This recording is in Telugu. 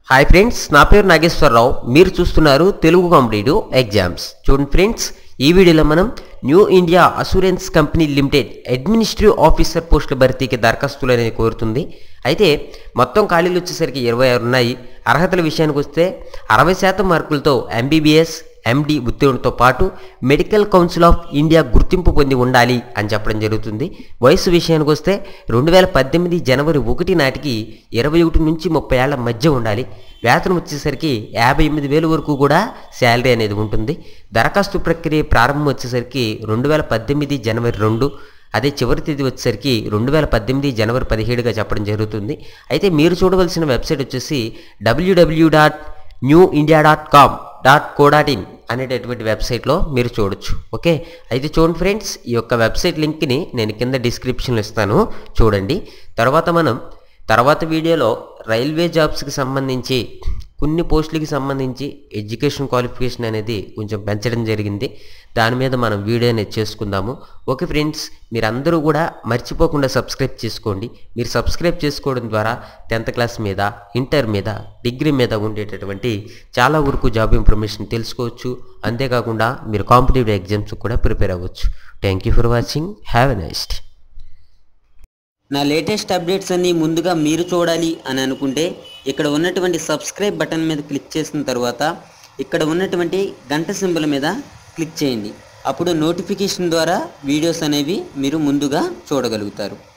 హాయ్ ఫ్రెండ్స్ నా పేరు నాగేశ్వరరావు మీరు చూస్తున్నారు తెలుగు కాంపిటేటివ్ ఎగ్జామ్స్ చూడండి ఫ్రెండ్స్ ఈ వీడియోలో మనం new India assurance company limited administrative officer పోస్టుల భర్తీకి దరఖాస్తులు అనేది కోరుతుంది అయితే మొత్తం ఖాళీలు వచ్చేసరికి ఇరవై ఆరు ఉన్నాయి అర్హతల విషయానికి వస్తే అరవై శాతం మార్కులతో ఎంబీబీఎస్ ఎండి ఉత్తీర్ణతో పాటు మెడికల్ కౌన్సిల్ ఆఫ్ ఇండియా గుర్తింపు పొంది ఉండాలి అని చెప్పడం జరుగుతుంది వయసు విషయానికి వస్తే రెండు వేల పద్దెనిమిది జనవరి ఒకటి నాటికి ఇరవై ఒకటి నుంచి ముప్పై ఏళ్ల మధ్య ఉండాలి వేతనం వచ్చేసరికి యాభై ఎనిమిది వేలు వరకు కూడా శాలరీ అనేది ఉంటుంది దరఖాస్తు ప్రక్రియ ప్రారంభం వచ్చేసరికి రెండు వేల పద్దెనిమిది జనవరి రెండు అదే చివరి తేదీ వచ్చేసరికి రెండు వేల పద్దెనిమిది జనవరి పదిహేడుగా చెప్పడం జరుగుతుంది అయితే మీరు చూడవలసిన వెబ్సైట్ వచ్చేసి WW dot new India dot com dot co dot in అనేటటువంటి వెబ్సైట్లో మీరు చూడొచ్చు ఓకే అయితే చూడండి ఫ్రెండ్స్ ఈ యొక్క వెబ్సైట్ లింక్ని నేను కింద డిస్క్రిప్షన్లో ఇస్తాను చూడండి తర్వాత మనం తర్వాత వీడియోలో రైల్వే జాబ్స్కి సంబంధించి కొన్ని పోస్టులకి సంబంధించి ఎడ్యుకేషన్ క్వాలిఫికేషన్ అనేది కొంచెం పెంచడం జరిగింది దాని మీద మనం వీడియో అనేది చేసుకుందాము ఓకే ఫ్రెండ్స్ మీరందరూ కూడా మర్చిపోకుండా సబ్స్క్రైబ్ చేసుకోండి మీరు సబ్స్క్రైబ్ చేసుకోవడం ద్వారా టెన్త్ క్లాస్ మీద ఇంటర్ మీద డిగ్రీ మీద ఉండేటటువంటి చాలా వరకు జాబ్ ఇన్ఫర్మేషన్ తెలుసుకోవచ్చు అంతేకాకుండా మీరు కాంపిటేటివ్ ఎగ్జామ్స్ కూడా ప్రిపేర్ అవ్వచ్చు thank you for watching have a next నా లేటెస్ట్ అప్డేట్స్ అన్నీ ముందుగా మీరు చూడాలి అని అనుకుంటే ఇక్కడ ఉన్నటువంటి సబ్స్క్రైబ్ బటన్ మీద క్లిక్ చేసిన తర్వాత ఇక్కడ ఉన్నటువంటి గంట సింబల్ మీద క్లిక్ చేయండి అప్పుడు నోటిఫికేషన్ ద్వారా వీడియోస్ అనేవి మీరు ముందుగా చూడగలుగుతారు